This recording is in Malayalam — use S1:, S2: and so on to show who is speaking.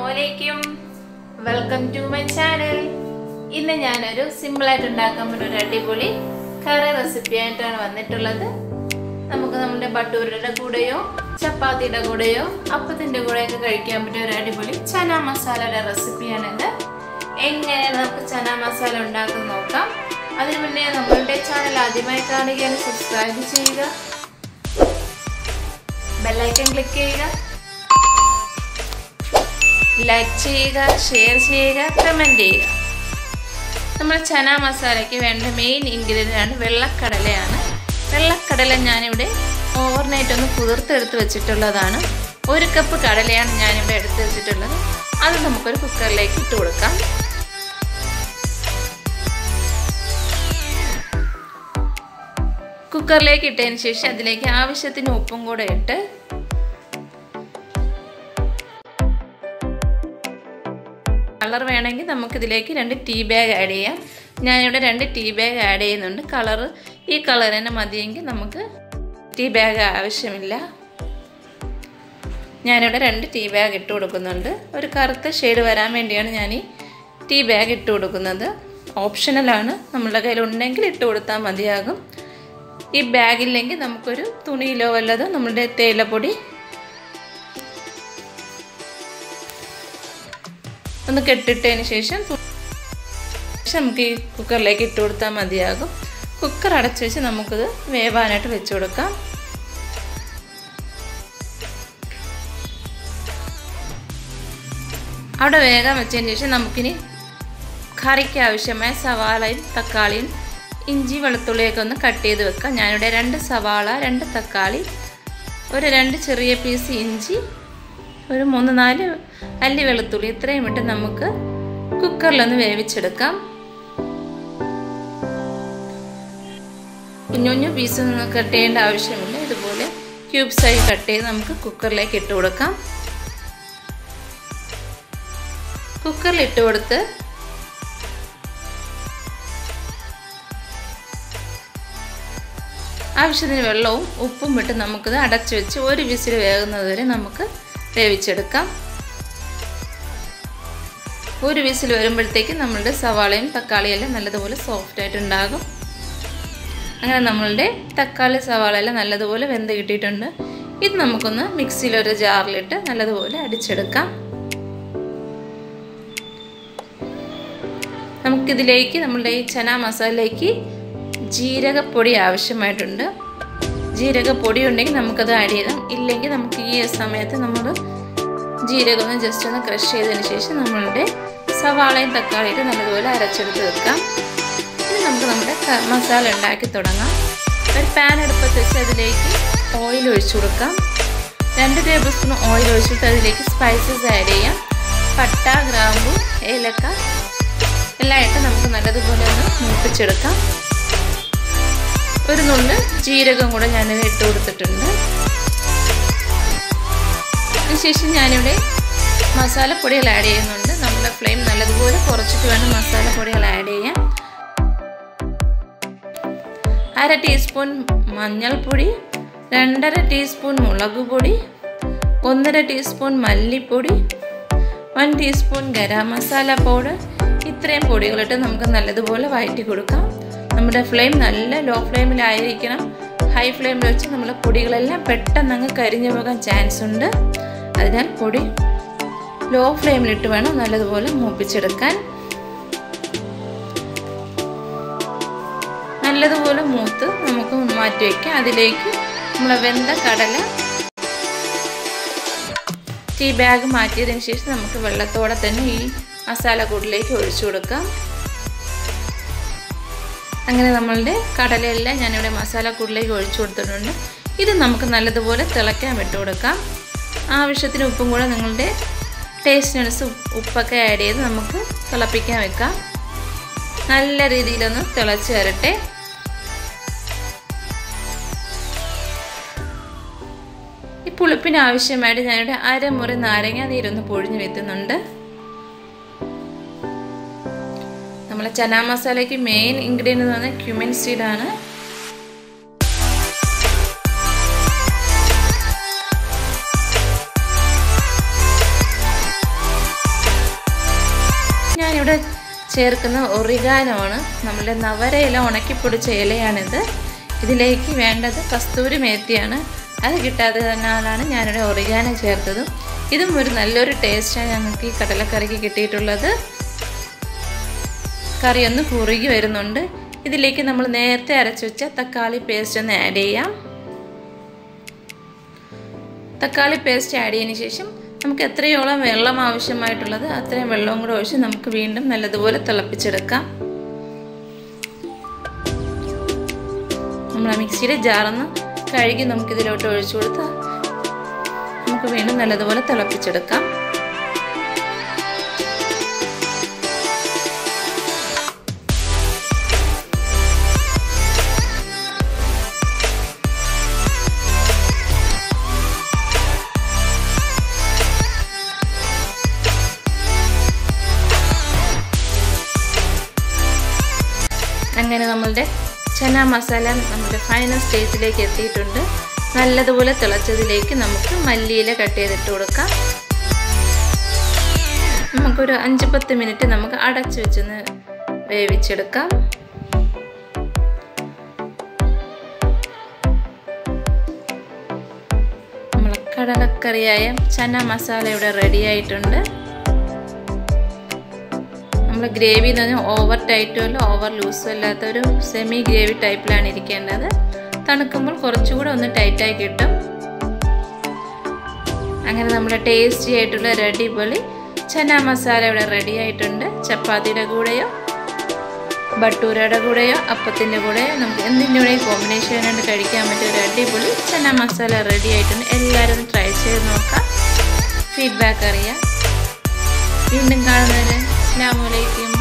S1: അസ്സലാമലൈക്കും വെൽക്കം ടു മൈ ചാനൽ ഇന്ന് ഞാനൊരു സിമ്പിളായിട്ട് ഉണ്ടാക്കാൻ പറ്റുന്ന ഒരു അടിപൊളി കറി റെസിപ്പി ആയിട്ടാണ് വന്നിട്ടുള്ളത് നമുക്ക് നമ്മുടെ ബട്ടൂരുടെ കൂടെയോ ചപ്പാത്തിയുടെ കൂടെയോ അപ്പത്തിൻ്റെ കൂടെയൊക്കെ കഴിക്കാൻ പറ്റിയ ഒരു അടിപൊളി ചന മസാലയുടെ റെസിപ്പിയാണിത് എങ്ങനെയാണ് നമുക്ക് ചന മസാല ഉണ്ടാക്കുന്നത് നോക്കാം അതിനു മുന്നേ നമ്മളുടെ ചാനൽ ആദ്യമായി കാണുകയാണ് സബ്സ്ക്രൈബ് ചെയ്യുക ബെല്ലൈക്കൺ ക്ലിക്ക് ചെയ്യുക ലൈക്ക് ചെയ്യുക ഷെയർ ചെയ്യുക കമൻറ്റ് ചെയ്യുക നമ്മൾ ചന മസാലയ്ക്ക് വേണ്ട മെയിൻ ഇൻഗ്രീഡിയൻ്റ് ആണ് വെള്ളക്കടലയാണ് വെള്ളക്കടല ഞാനിവിടെ ഓവർനൈറ്റ് ഒന്ന് കുതിർത്തെടുത്ത് വെച്ചിട്ടുള്ളതാണ് ഒരു കപ്പ് കടലയാണ് ഞാനിവിടെ എടുത്ത് വെച്ചിട്ടുള്ളത് അത് നമുക്കൊരു കുക്കറിലേക്ക് ഇട്ട് കൊടുക്കാം കുക്കറിലേക്ക് ഇട്ടതിന് ശേഷം അതിലേക്ക് ആവശ്യത്തിന് ഉപ്പും കൂടെ ഇട്ട് കളർ വേണമെങ്കിൽ നമുക്കിതിലേക്ക് രണ്ട് ടീ ബാഗ് ആഡ് ചെയ്യാം ഞാനിവിടെ രണ്ട് ടീ ബാഗ് ആഡ് ചെയ്യുന്നുണ്ട് കളർ ഈ കളർ തന്നെ മതിയെങ്കിൽ നമുക്ക് ടീ ബാഗ് ആവശ്യമില്ല ഞാനിവിടെ രണ്ട് ടീ ബാഗ് ഇട്ട് കൊടുക്കുന്നുണ്ട് ഒരു കറുത്ത ഷെയ്ഡ് വരാൻ വേണ്ടിയാണ് ഞാൻ ഈ ടീ ബാഗ് ഇട്ട് കൊടുക്കുന്നത് ഓപ്ഷണലാണ് നമ്മളുടെ കയ്യിൽ ഉണ്ടെങ്കിൽ ഇട്ട് കൊടുത്താൽ മതിയാകും ഈ ബാഗില്ലെങ്കിൽ നമുക്കൊരു തുണിയിലോ വല്ലതോ നമ്മളുടെ തേയിലപ്പൊടി ഒന്ന് കെട്ടിട്ടതിന് ശേഷം നമുക്ക് ഈ കുക്കറിലേക്ക് ഇട്ട് കൊടുത്താൽ മതിയാകും കുക്കർ അടച്ചു വെച്ച് നമുക്കിത് വേവാനായിട്ട് വെച്ച് കൊടുക്കാം അവിടെ വേഗം വെച്ചതിന് ശേഷം നമുക്കിനി കറിക്ക് ആവശ്യമായ സവാളയും തക്കാളിയും ഇഞ്ചി വെളുത്തുള്ളിയൊക്കെ ഒന്ന് കട്ട് ചെയ്ത് വെക്കാം ഞാനിവിടെ രണ്ട് സവാള രണ്ട് തക്കാളി ഒരു രണ്ട് ചെറിയ പീസ് ഇഞ്ചി ഒരു മൂന്ന് നാല് അല്ലി വെളുത്തുള്ളി ഇത്രയും ഇട്ട് നമുക്ക് കുക്കറിലൊന്ന് വേവിച്ചെടുക്കാം കുഞ്ഞു കുഞ്ഞു പീസൊന്നും കട്ട് ചെയ്യേണ്ട ആവശ്യമില്ല ഇതുപോലെ ക്യൂബ്സായി കട്ട് ചെയ്ത് നമുക്ക് കുക്കറിലേക്ക് ഇട്ട് കൊടുക്കാം കുക്കറിൽ ഇട്ട് കൊടുത്ത് ആവശ്യത്തിന് വെള്ളവും ഉപ്പും ഇട്ട് നമുക്കിത് അടച്ചു വെച്ച് ഒരു വിസിൽ വേകുന്നത് വരെ നമുക്ക് വേവിച്ചെടുക്കാം ഒരു വിസിൽ വരുമ്പോഴത്തേക്ക് നമ്മളുടെ സവാളയും തക്കാളിയും എല്ലാം നല്ലതുപോലെ സോഫ്റ്റ് ആയിട്ടുണ്ടാകും അങ്ങനെ നമ്മളുടെ തക്കാളി സവാള എല്ലാം നല്ലതുപോലെ വെന്ത് കിട്ടിയിട്ടുണ്ട് ഇത് നമുക്കൊന്ന് മിക്സിയിലൊരു ജാറിലിട്ട് നല്ലതുപോലെ അടിച്ചെടുക്കാം നമുക്കിതിലേക്ക് നമ്മളുടെ ഈ ചന മസാലയ്ക്ക് ജീരകപ്പൊടി ആവശ്യമായിട്ടുണ്ട് ജീരകപ്പൊടി ഉണ്ടെങ്കിൽ നമുക്കത് ആഡ് ചെയ്യാം ഇല്ലെങ്കിൽ നമുക്ക് ഈ സമയത്ത് നമ്മൾ ജീരകം ഒന്ന് ജസ്റ്റ് ഒന്ന് ക്രഷ് ചെയ്തതിന് ശേഷം നമ്മളുടെ സവാളയും തക്കാളിയിട്ട് നല്ലതുപോലെ അരച്ചെടുത്ത് വെക്കാം ഇനി നമുക്ക് നമ്മുടെ മസാല ഉണ്ടാക്കി തുടങ്ങാം ഒരു പാൻ എടുപ്പത്ത് വെച്ച് അതിലേക്ക് ഓയിൽ ഒഴിച്ചു കൊടുക്കാം രണ്ട് ടേബിൾ സ്പൂൺ ഓയിൽ ഒഴിച്ചിട്ട് അതിലേക്ക് സ്പൈസസ് ആഡ് ചെയ്യാം പട്ട ഗ്രാമ്പു ഏലക്ക എല്ലാം ഇട്ട് നമുക്ക് നല്ലതുപോലെ ഒന്ന് മൂപ്പിച്ചെടുക്കാം ഒരു നുള്ള് ജീരകം കൂടെ ഞാനിത് ഇട്ട് കൊടുത്തിട്ടുണ്ട് അതിനുശേഷം ഞാനിവിടെ മസാലപ്പൊടികൾ ആഡ് ചെയ്യുന്നുണ്ട് നമ്മുടെ ഫ്ലെയിം നല്ലതുപോലെ കുറച്ചിട്ട് വേണം മസാലപ്പൊടികൾ ആഡ് ചെയ്യാൻ അര ടീസ്പൂൺ മഞ്ഞൾപ്പൊടി രണ്ടര ടീസ്പൂൺ മുളക് പൊടി ഒന്നര ടീസ്പൂൺ മല്ലിപ്പൊടി one teaspoon garam masala powder ഇത്രയും പൊടികളിട്ട് നമുക്ക് നല്ലതുപോലെ വഴറ്റി കൊടുക്കാം നമ്മുടെ ഫ്ലെയിം നല്ല ലോ ഫ്ലെയിമിലായിരിക്കണം ഹൈ ഫ്ലെയിമിൽ വെച്ച് നമ്മൾ പൊടികളെല്ലാം പെട്ടെന്ന് അങ്ങ് കരിഞ്ഞു പോകാൻ ചാൻസ് ഉണ്ട് അതിനാൽ പൊടി ലോ ഫ്ലെയിമിലിട്ട് വേണം നല്ലതുപോലെ മൂപ്പിച്ചെടുക്കാൻ നല്ലതുപോലെ മൂത്ത് നമുക്ക് മാറ്റി വയ്ക്കാം അതിലേക്ക് നമ്മൾ വെന്ത കടല ടീ ബാഗ് മാറ്റിയതിന് ശേഷം നമുക്ക് വെള്ളത്തോടെ തന്നെ ഈ മസാല കൂടിലേക്ക് ഒഴിച്ചു കൊടുക്കാം അങ്ങനെ നമ്മളുടെ കടലയെല്ലാം ഞാനിവിടെ മസാല കൂടിലേക്ക് ഒഴിച്ചു കൊടുത്തിട്ടുണ്ട് ഇത് നമുക്ക് നല്ലതുപോലെ തിളയ്ക്കാൻ വിട്ടു കൊടുക്കാം ആവശ്യത്തിന് ഉപ്പും കൂടെ നിങ്ങളുടെ ടേസ്റ്റിനനുസരിച്ച് ഉപ്പൊക്കെ ആഡ് ചെയ്ത് നമുക്ക് തിളപ്പിക്കാൻ വെക്കാം നല്ല രീതിയിലൊന്ന് തിളച്ച് വരട്ടെ ഈ പുളിപ്പിന് ആവശ്യമായിട്ട് ഞാനിവിടെ അരമുറി നാരങ്ങ നീരൊന്ന് പൊഴിഞ്ഞ് വെത്തുന്നുണ്ട് നമ്മളെ ചന മസാലയ്ക്ക് മെയിൻ ഇൻഗ്രീഡിയൻ്റ് എന്ന് പറഞ്ഞാൽ ക്യുമിൻ സീഡാണ് ചേർക്കുന്ന ഒറിഗാനോ ആണ് നമ്മുടെ നവരയില ഉണക്കിപ്പൊടിച്ച ഇലയാണിത് ഇതിലേക്ക് വേണ്ടത് കസ്തൂരി മേത്തിയാണ് അത് കിട്ടാത്തതിനാലാണ് ഞാനിവിടെ ഒറിഗാനോ ചേർത്തത് ഇതും ഒരു നല്ലൊരു ടേസ്റ്റാണ് ഞങ്ങൾക്ക് ഈ കടലക്കറിക്ക് കിട്ടിയിട്ടുള്ളത് കറി ഒന്ന് കുറുകി വരുന്നുണ്ട് ഇതിലേക്ക് നമ്മൾ നേരത്തെ അരച്ചു വെച്ച തക്കാളി പേസ്റ്റ് ഒന്ന് ആഡ് ചെയ്യാം തക്കാളി പേസ്റ്റ് ആഡ് ചെയ്തതിന് ശേഷം നമുക്ക് എത്രയോളം വെള്ളം ആവശ്യമായിട്ടുള്ളത് അത്രയും വെള്ളവും കൂടെ ഒഴിച്ച് നമുക്ക് വീണ്ടും നല്ലതുപോലെ തിളപ്പിച്ചെടുക്കാം നമ്മൾ മിക്സിയുടെ ജാറൊന്ന് കഴുകി നമുക്കിതിലോട്ട് ഒഴിച്ചു കൊടുത്താൽ നമുക്ക് വീണ്ടും നല്ലതുപോലെ തിളപ്പിച്ചെടുക്കാം അങ്ങനെ നമ്മളുടെ ചന മസാല നമ്മുടെ ഫൈനൽ സ്റ്റേജിലേക്ക് എത്തിയിട്ടുണ്ട് നല്ലതുപോലെ തിളച്ചതിലേക്ക് നമുക്ക് മല്ലിയില കട്ട് ചെയ്തിട്ട് കൊടുക്കാം നമുക്കൊരു അഞ്ച് പത്ത് മിനിറ്റ് നമുക്ക് അടച്ചു വെച്ചൊന്ന് വേവിച്ചെടുക്കാം നമ്മൾ കടലക്കറിയായ ചന മസാല ഇവിടെ റെഡി ആയിട്ടുണ്ട് നമ്മൾ ഗ്രേവി എന്ന് പറഞ്ഞാൽ ഓവർ ടൈറ്റും അല്ല ഓവർ ലൂസും അല്ലാത്ത ഒരു സെമി ഗ്രേവി ടൈപ്പിലാണ് ഇരിക്കേണ്ടത് തണുക്കുമ്പോൾ കുറച്ചുകൂടെ ഒന്ന് ടൈറ്റായി കിട്ടും അങ്ങനെ നമ്മുടെ ടേസ്റ്റി ആയിട്ടുള്ള റെഡിപൊളി ചന മസാല ഇവിടെ റെഡി ആയിട്ടുണ്ട് ചപ്പാത്തിയുടെ കൂടെയോ ബട്ടൂരയുടെ കൂടെയോ അപ്പത്തിൻ്റെ കൂടെയോ നമുക്ക് എന്തിൻ്റെ കൂടെയും കോമ്പിനേഷൻ ആയിട്ട് കഴിക്കാൻ പറ്റിയ ഒരു അടിപൊളി ചന മസാല റെഡി ആയിട്ടുണ്ട് എല്ലാവരും ട്രൈ ചെയ്ത് നോക്കാം ഫീഡ്ബാക്ക് അറിയാം വീണ്ടും കാണുന്നതിന് അസ്സാം വലൈക്കും